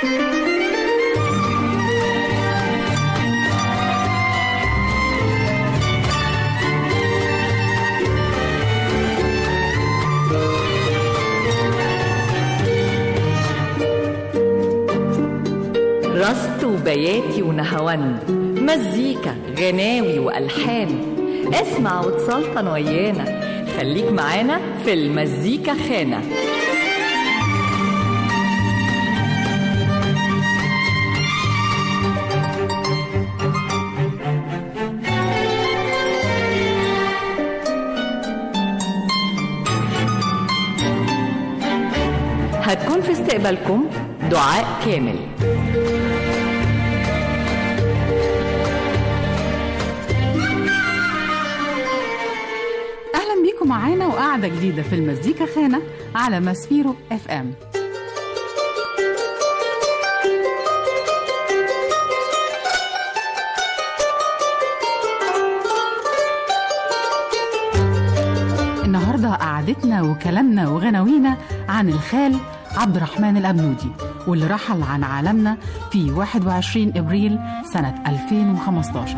رصد وبياتي ونهوند مزيكا غناوي وألحان اسمع وتسلطن ويانا خليك معانا في المزيكا خانة هتكون في استقبالكم دعاء كامل اهلا بيكم معانا وقعده جديده في المزيكا خانه على ماسفيرو اف ام النهارده قعدتنا وكلامنا وغناوينا عن الخال عبد الرحمن الأبنودي واللي رحل عن عالمنا في 21 ابريل سنه 2015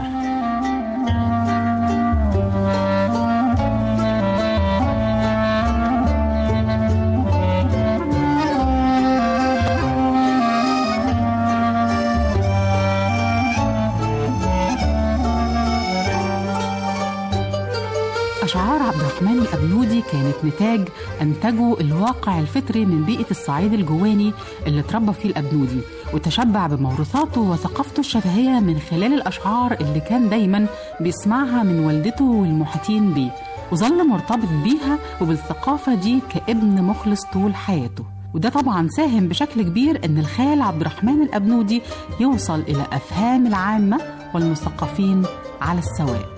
أشعار عبد الرحمن الأبنودي كانت نتاج أنتجه الواقع الفطري من بيئة الصعيد الجواني اللي اتربى فيه الأبنودي وتشبع بموروثاته وثقافته الشفهية من خلال الأشعار اللي كان دايما بيسمعها من والدته والمحيطين بيه وظل مرتبط بيها وبالثقافة دي كابن مخلص طول حياته وده طبعا ساهم بشكل كبير ان الخال عبد الرحمن الأبنودي يوصل إلى أفهام العامة والمثقفين على السواء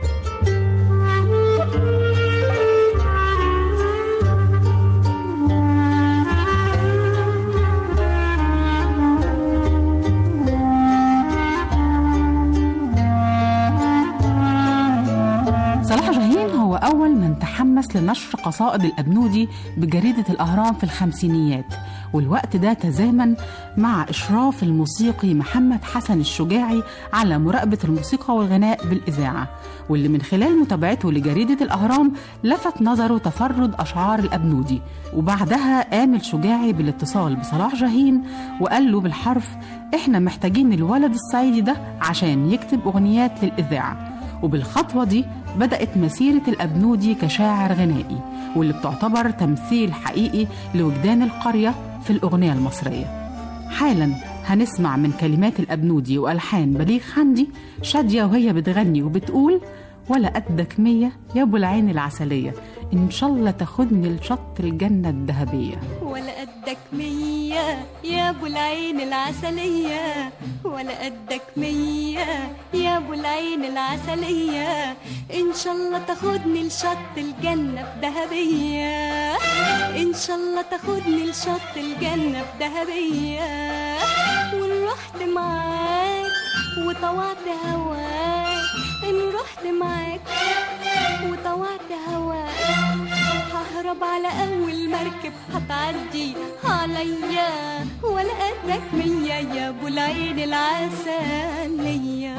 صلاح جاهين هو أول من تحمس لنشر قصائد الأبنودي بجريدة الأهرام في الخمسينيات والوقت ده تزامن مع إشراف الموسيقي محمد حسن الشجاعي على مراقبة الموسيقى والغناء بالإذاعة واللي من خلال متابعته لجريدة الأهرام لفت نظره تفرد أشعار الأبنودي وبعدها قام الشجاعي بالاتصال بصلاح جاهين وقال له بالحرف إحنا محتاجين الولد الصعيدي ده عشان يكتب أغنيات للإذاعة وبالخطوة دي بدأت مسيرة الأبنودي كشاعر غنائي واللي بتعتبر تمثيل حقيقي لوجدان القرية في الأغنية المصرية حالا هنسمع من كلمات الأبنودي وألحان بليغ حمدي شادية وهي بتغني وبتقول ولا قدك مية يا أبو العين العسلية إن شاء الله تاخدني لشط الجنة الذهبية ولا قدك مية يا ابو العين العسلية ولا قدك مية يا ابو العين العسلية ان شاء الله تاخدني لشط الجنة بذهبية ان شاء الله تاخدني لشط الجنة بذهبية وان رحت معاك وطوعت هواك ان رحت معاك وطوعت هواك ههرب على اول مركب هتعدي عليا ولا قدك مية يا ابو العين العسلية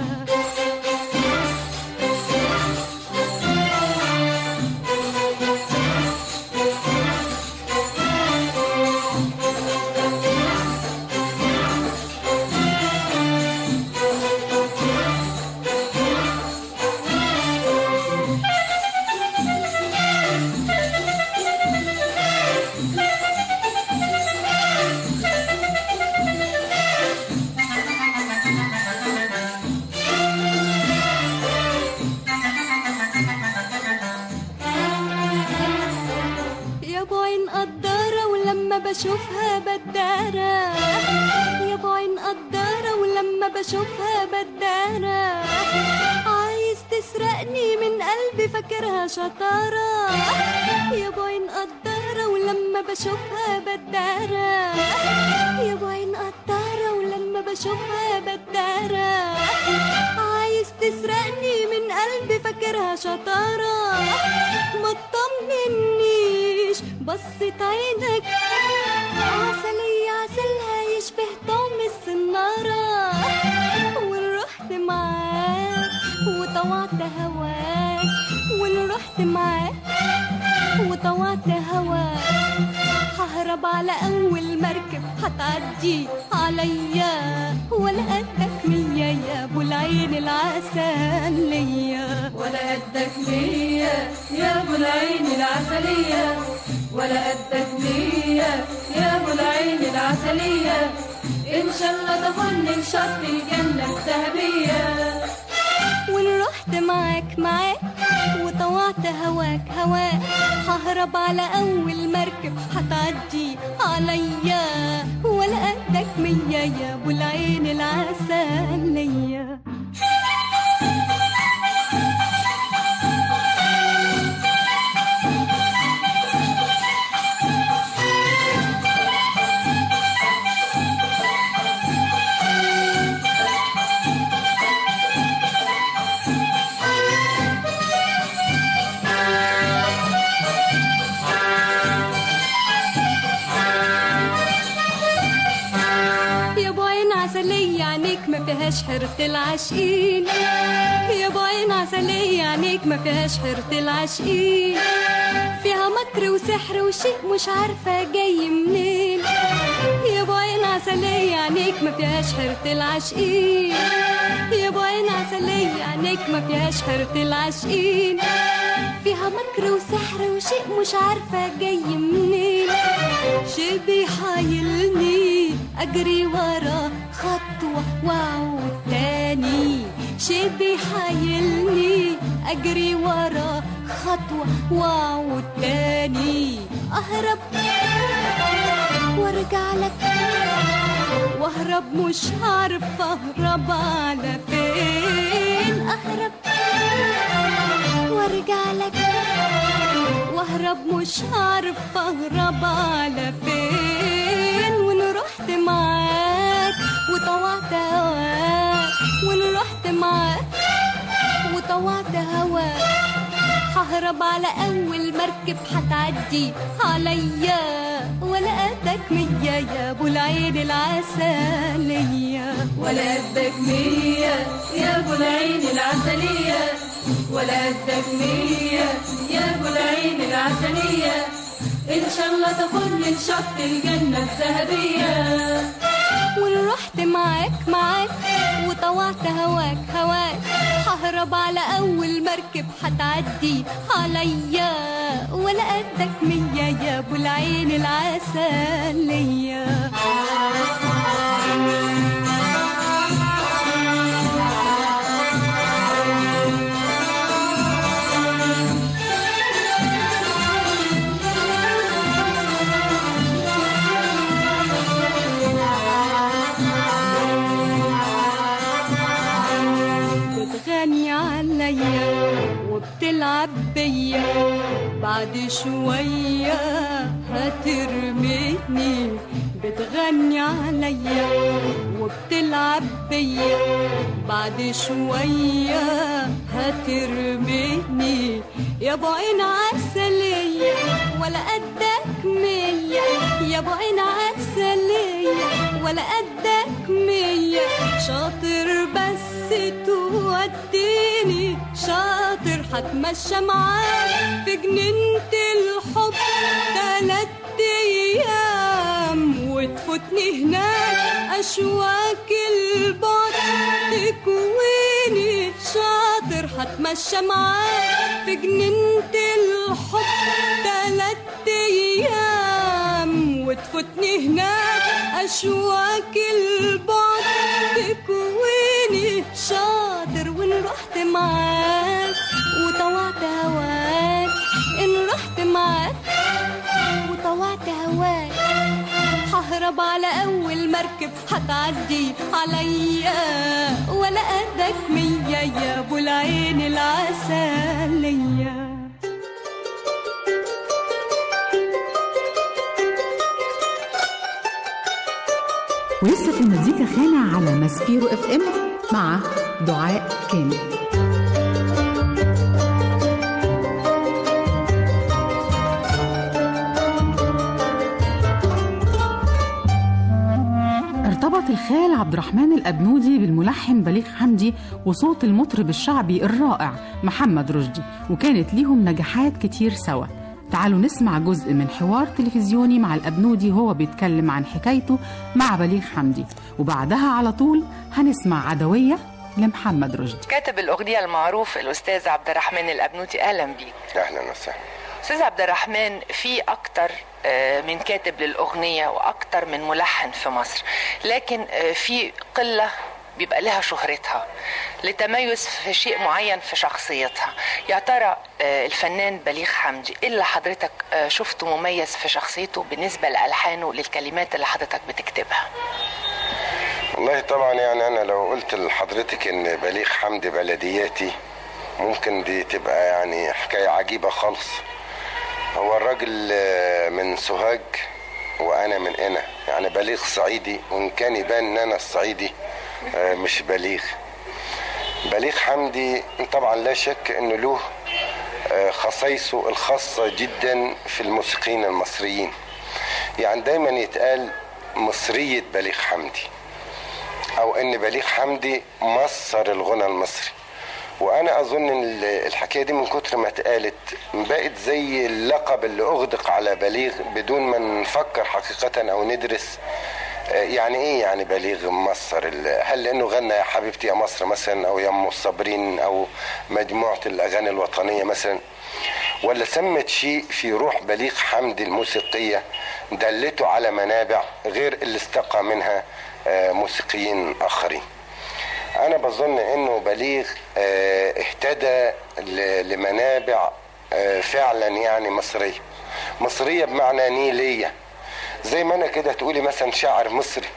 يا ابو عين قدارة ولما بشوفها بدارة يا ابو عين قدارة ولما بشوفها بدارة عايز تسرقني من قلبي فاكرها شطارة يا ابو عين قدارة ولما بشوفها بدارة يا ابو عين قدارة ولما بشوفها بدارة عايز تسرقني من قلبي فاكرها شطارة ما تطمنيش بصت عينك عسلية عسلها يشبه طعم رحت معاك وطوعت هواك ههرب على أول مركب هتعدي عليا ولا قدك مية يا أبو العين العسلية ولا قدك مية يا ابو العين العسلية ولا قدك مية يا ابو العين العسلية ان شاء الله تاخدني لشط الجنة الذهبية وإن رحت معاك معاك وطوعت هواك هواك ههرب على أول مركب هتعدي عليا ولا قدك مية يا أبو العين العسلية يا ابو عين عسلية عينيك ما فيهاش حيرة العاشقين يا ابو عين عسلية عينيك ما فيهاش حيرة العاشقين فيها مكر وسحر وشيء مش عارفة جاي منين يا ابو عين عسلية عينيك ما فيهاش حيرة العاشقين يا ابو عين عسلية عينيك ما فيهاش حيرة العاشقين فيها مكر وسحر وشيء مش عارفة جاي منين شي بيحايلني أجري ورا خطوة وأعود تاني شي بيحايلني أجري ورا خطوة وأعود تاني أهرب وارجع لك واهرب مش عارفة اهرب على فين اهرب وارجع لك واهرب مش عارفة اهرب على فين وان رحت معاك وطوعت هواك وان رحت معاك وطوعت هواك ههرب على أول مركب هتعدي عليا ولا قدك مية يا أبو العين العسلية ولا قدك مية يا ابو العين العسلية ولا قدك مية يا ابو العين العسلية ان شاء الله تاخدني لشط الجنة الذهبية وإن رحت معاك معاك وطوعت هواك هواك ههرب على أول مركب هتعدي عليا ولا قدك مية يا أبو العين العسلية بتغني عليا وبتلعب بيا بعد شوية هترميني بتغني عليا وبتلعب بيا بعد شوية هترميني يا ابو عين عسلية ولا قدك مية يا ابو عين عسلية ولا قدك مية شاطر بس توديني شاطر هتمشى معاك في جنينة الحب تلات أيام وتفوتني هناك أشواك البعد تكويني شاطر هتمشى معاك في جنينة الحب تلات أيام وتفوتني هناك أشواك البعد تكويني شاطر وإن رحت معاك وطوعت هواك إن رحت معاك وطوعت هواك ههرب على أول مركب هتعدي عليا ولا قدك مية يا أبو العين العسلية ولسه في مزيكا خانة على ماسبيرو اف ام مع دعاء كامل ارتبط الخال عبد الرحمن الأبنودي بالملحن بليغ حمدي وصوت المطرب الشعبي الرائع محمد رشدي وكانت ليهم نجاحات كتير سوا تعالوا نسمع جزء من حوار تلفزيوني مع الأبنودي وهو بيتكلم عن حكايته مع بليغ حمدي وبعدها على طول هنسمع عدوية لمحمد رشدي كاتب الأغنية المعروف الأستاذ عبد الرحمن الأبنودي أهلا بيك اهلا وسهلا أستاذ عبد الرحمن في أكتر آه، من كاتب للأغنية وأكتر من ملحن في مصر لكن آه، في قلة بيبقى لها شهرتها لتميز في شيء معين في شخصيتها يا ترى آه، الفنان بليغ حمدي ايه اللي حضرتك آه، شفته مميز في شخصيته بالنسبة لألحانه للكلمات اللي حضرتك بتكتبها والله طبعا يعني انا لو قلت لحضرتك ان بليغ حمدي بلدياتي ممكن دي تبقى يعني حكاية عجيبة خالص هو الراجل آه، من سوهاج وانا من هنا يعني بليغ صعيدي وان كان يبان ان انا الصعيدي آه، مش بليغ بليغ حمدي طبعا لا شك انه له آه، خصائصه الخاصة جدا في الموسيقيين المصريين يعني دايما يتقال مصرية بليغ حمدي او ان بليغ حمدي مصر الغنى المصري وانا اظن ان ال- الحكايه دي من كتر ما اتقالت بقت زي اللقب اللي اغدق على بليغ بدون ما نفكر حقيقه او ندرس آه، يعني ايه يعني بليغ مصر ال- هل لانه غنى يا حبيبتي يا مصر مثلا او يا ام الصابرين او مجموعه الاغاني الوطنيه مثلا ولا سمت شيء في روح بليغ حمدي الموسيقيه دلته على منابع غير اللي استقى منها آه، موسيقيين اخرين انا بظن انه بليغ آه، اهتدى ل- لمنابع آه، فعلا يعني مصريه مصريه بمعنى نيليه زي ما انا كده تقولي مثلا شاعر مصري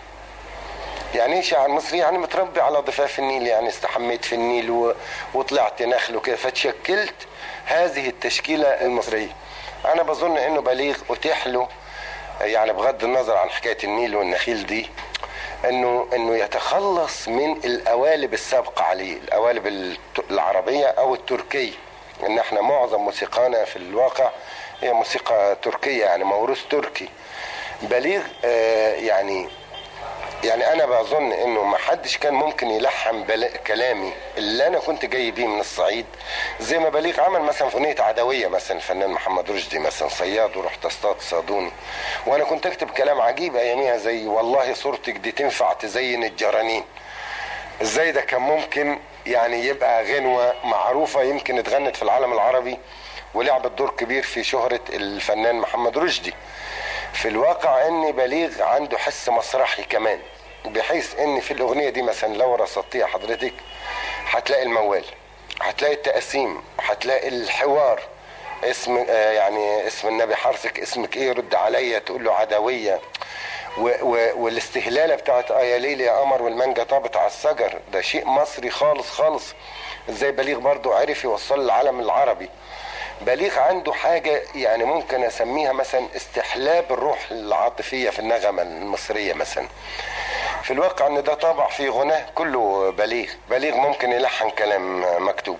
يعني ايه شاعر مصري يعني متربي على ضفاف النيل يعني استحميت في النيل و... وطلعت نخل وكده فتشكلت هذه التشكيله المصريه انا بظن انه بليغ اتيح له يعني بغض النظر عن حكايه النيل والنخيل دي انه انه يتخلص من القوالب السابقه عليه القوالب الت- العربيه او التركيه ان احنا معظم موسيقانا في الواقع هي موسيقى تركيه يعني موروث تركي بليغ آه يعني يعني انا بظن انه ما حدش كان ممكن يلحن بل... كلامي اللي انا كنت جاي بيه من الصعيد زي ما بليغ عمل مثلا في اغنيه عدويه مثلا الفنان محمد رشدي مثلا صياد ورحت اصطاد صادوني وانا كنت اكتب كلام عجيب اياميها زي والله صورتك دي تنفع تزين الجرانين ازاي ده كان ممكن يعني يبقى غنوة معروفة يمكن اتغنت في العالم العربي ولعبت دور كبير في شهرة الفنان محمد رشدي في الواقع ان بليغ عنده حس مسرحي كمان بحيث ان في الاغنية دي مثلا لو رصدتيها حضرتك هتلاقي الموال هتلاقي التقسيم هتلاقي الحوار اسم آه يعني اسم النبي حرصك اسمك ايه رد عليا تقول له عدوية و و والاستهلالة بتاعت آه يا ليل يا قمر والمانجا طابت على الشجر ده شيء مصري خالص خالص ازاي بليغ برضو عرف يوصل للعالم العربي بليغ عنده حاجة يعني ممكن أسميها مثلا استحلاب الروح العاطفية في النغمة المصرية مثلا في الواقع ان ده طابع في غناه كله بليغ بليغ ممكن يلحن كلام مكتوب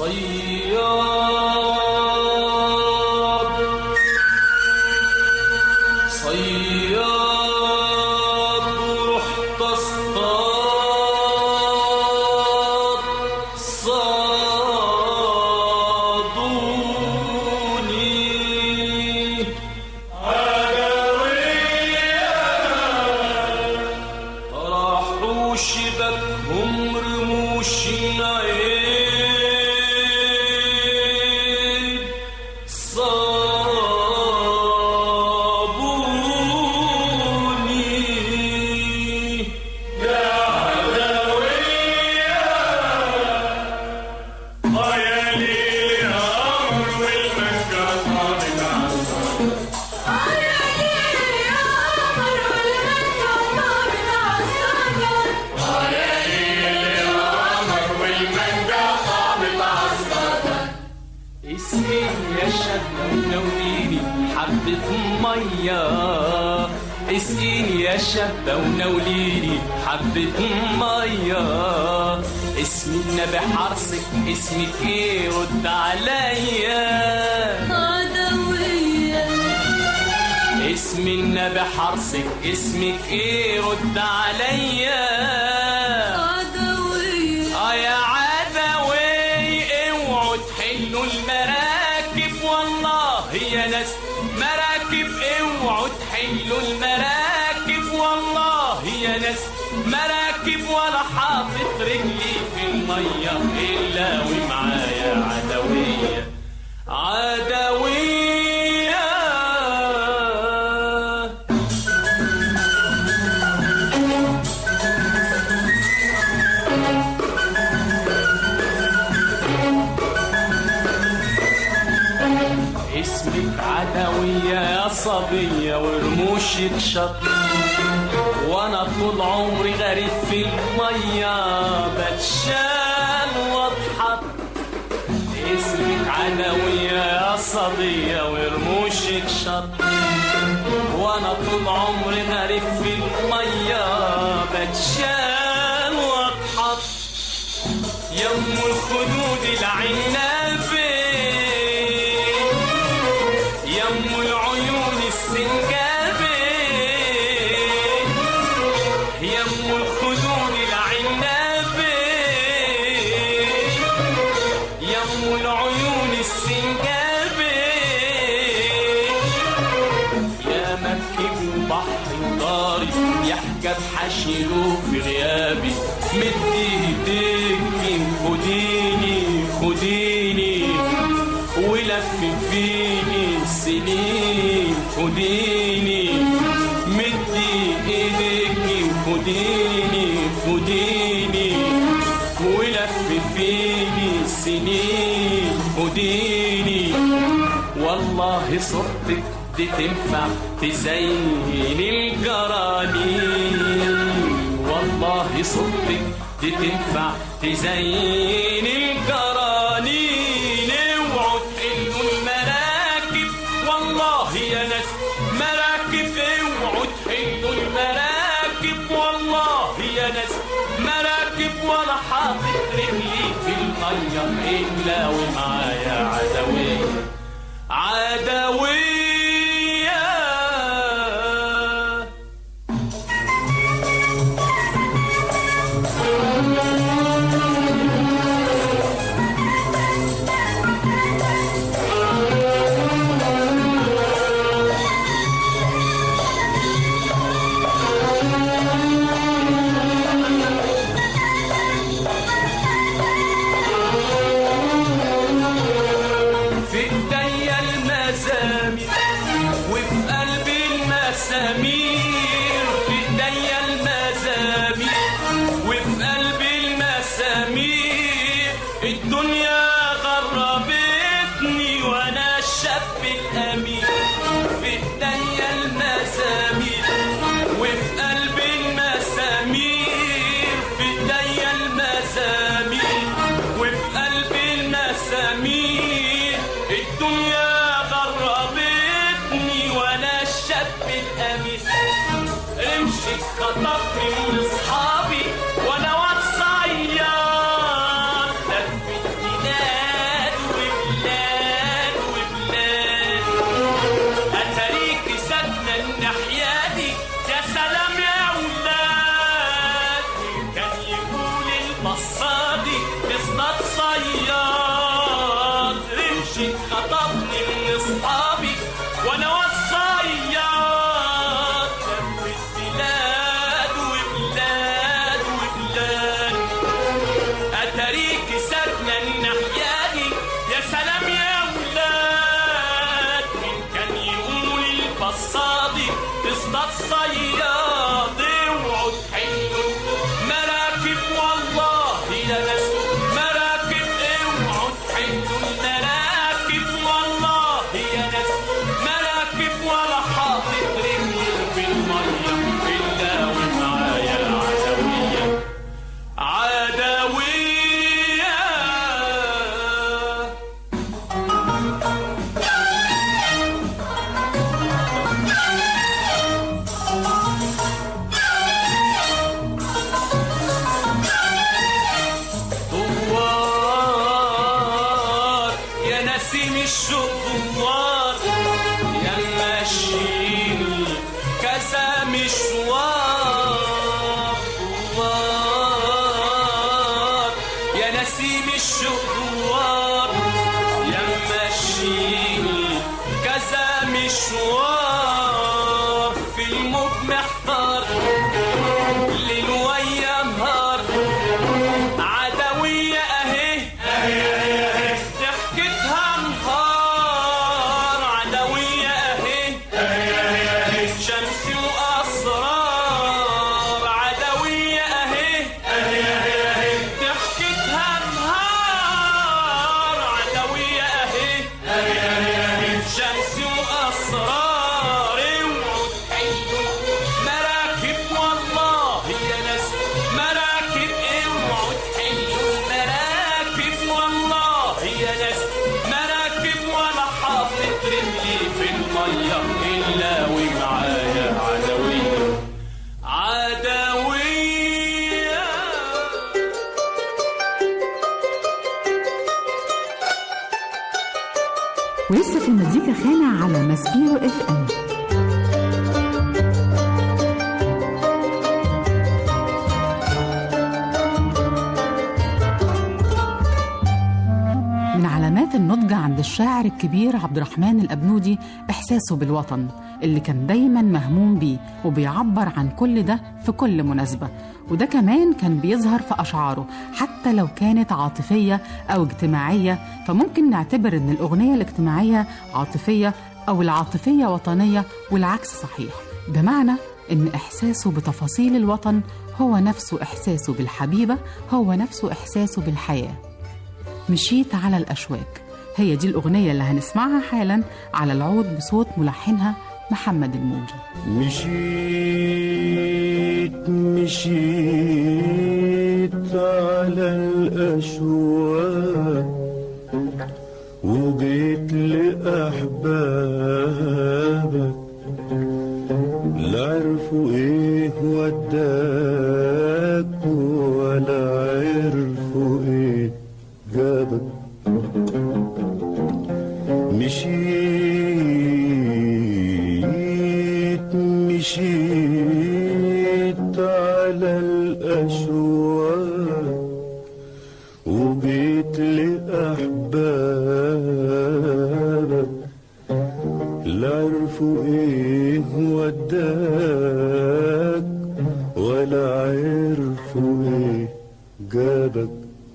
صياد صياد ورحت اصطاد صادوني طرحوا شبكهم رموش العين صابوني اسقي يا شاب ونوليني حبة مية اسقيني يا شابة ونوليني حبة مية اسم النبي حرصك اسمك ايه رد عليا عدوية اسم النبي حرصك اسمك ايه رد عليا عدوية اه يا عدوي اوعوا تحلوا المراكب والله يا ناس مراكب اوعوا تحلوا المراكب والله يا ناس مراكب ولا حاطط رجلي في الميه الا ومعايا عدويه عدويه اسمك عدوية يا صبية ورموشك شط وانا طول عمري غريب في المية بتشال واضحك اسمك عدوية يا صبية ورموشك شط وانا طول عمري غريب في المية بتشال واضحك يم الخدود العنابي يم العيون السنجابي يم الخدود العنابي يم العيون السنجابي يا مركب بحر طاري يحكب حشيله في غيابي مد ايديك خديني خديني ولف فيني السنين خديني مد ايديك خديني خديني ولف فيني السنين خديني والله صورتك دي تنفع تزين الجرانين والله صورتك دي تنفع تزين الجرانين اوعوا تحلوا المراكب والله يا ناس مراكب اوعوا تحلوا المراكب والله يا ناس مراكب ولا حاطط رجلي في الميه الا ومعايا عدويه عدويه في ايديا المسامير وفي قلبي المسامير في ايديا المسامير وفي قلبي المسامير الدنيا غربتني وانا الشاب الامين في ايديا المسامير وفي قلبي المسامير في ايديا المسامير وفي قلبي المسامير الدنيا غربتني وانا الشاب الامين امشي خطفني من اصحابي وانا واد صياد لفت بلاد وبلاد وبلاد اتاريكي ساكنه الناحيه دي يا سلام يا ولاد كان يقول البصادي تصطاد صياد رمشي خطفني من اصحابي وانا والصياد لفت بلاد وبلاد لسه في مزيكا خانة على ماسبيرو اف ام من علامات النضج عند الشاعر الكبير عبد الرحمن الأبنودي إحساسه بالوطن اللي كان دايما مهموم بيه وبيعبر عن كل ده في كل مناسبة وده كمان كان بيظهر في أشعاره حتى لو كانت عاطفية أو اجتماعية فممكن نعتبر إن الأغنية الاجتماعية عاطفية أو العاطفية وطنية والعكس صحيح بمعنى إن إحساسه بتفاصيل الوطن هو نفسه إحساسه بالحبيبة هو نفسه إحساسه بالحياة مشيت على الأشواك هي دي الأغنية اللي هنسمعها حالا على العود بصوت ملحنها محمد الموجي مشيت مشيت على الأشواق وجيت لأحبابك لا عرفوا إيه وداك ولا عرفوا إيه جابك مشيت مشيت على الأشواق وجيت لأحبابك لا عرفوا إيه وداك ولا عرفوا إيه جابك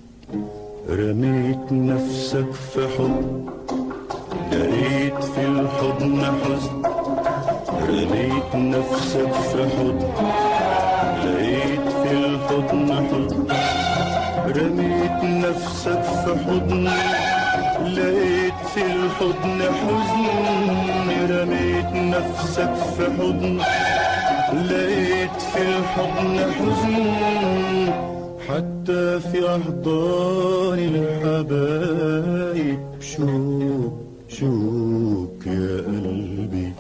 رميت نفسك في حضن لقيت في الحضن حزن رميت نفسك في حضن لقيت في الحضن حزن رميت نفسك في حضن لقيت في الحضن حزن رميت نفسك في حضن لقيت في الحضن حزن حتى في أحضان الحبايب شوك شوك يا قلبي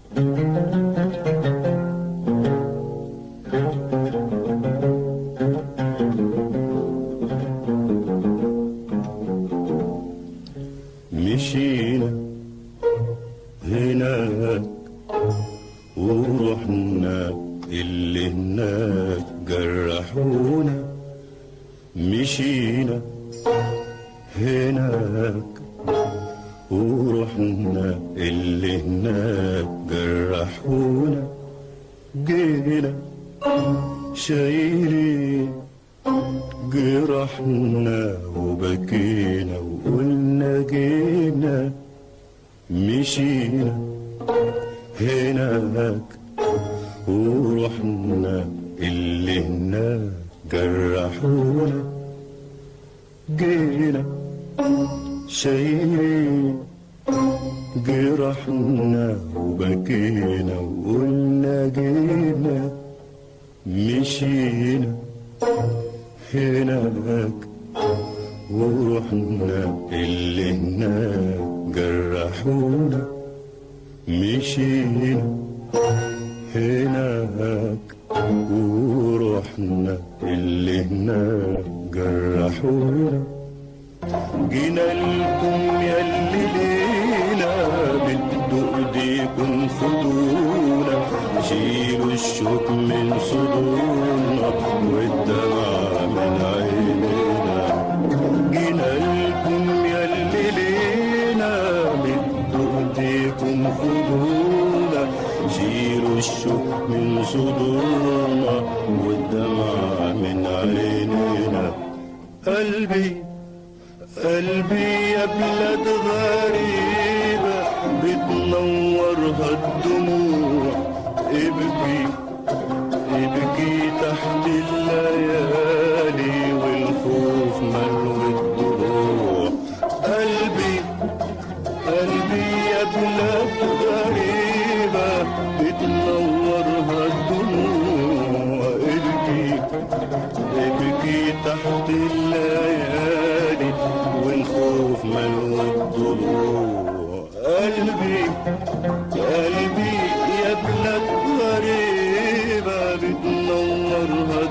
مشينا هناك ورحنا اللي هناك جرحونا مشينا هناك ورحنا اللي هناك جرحونا جينا شايلين جرحنا وبكينا وقلنا جينا مشينا هناك ورحنا اللي هناك جرحونا جينا شايلين جرحنا وبكينا وقلنا جينا مشينا هناك ورحنا اللي هناك جرحونا مشينا هناك ورحنا اللي هناك جرحونا جينا لكم يا اللي لينا بدو ايديكم خدونا شيلوا الشوك من صدورنا والدمع من عينينا جينا لكم يا اللي لينا بدو ايديكم خدونا شيلوا الشوك من صدورنا والدمع من عينينا قلبي قلبي يا بلاد غريبة بتنورها الدموع ابكي ابكي تحت الليالي والخوف ملو الدروع قلبي قلبي يا بلاد غريبة بتنورها الدموع ابكي ابكي تحت الليالي والخوف ملو الضلوع قلبي قلبي يا بلاد غريبة بتنورها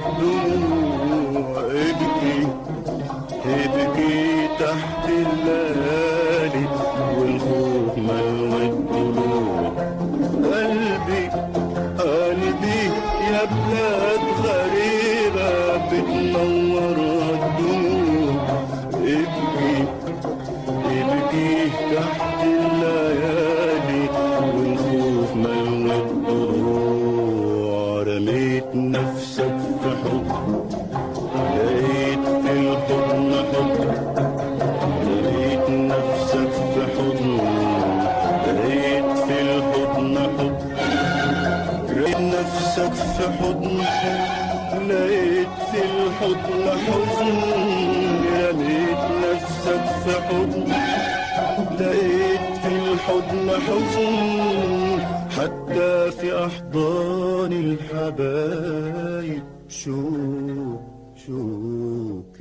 الدموع ابكي ابكي تحت الليالي الليالي والخوف ملوى الضلوع قلبي قلبي يا بلاد غريبة بتنور الدموع ابكي ابكي تحت الليالي والخوف ملوى الضلوع رميت نفسك في حب لقيت في الحضن حب لقيت نفسك في حضن لقيت في الحضن حب لقيت نفسك في حضن لقيت في الحضن حزن رميت نفسك في حضن لقيت في الحضن حزن حتى في أحضان الحبايب شوق شوق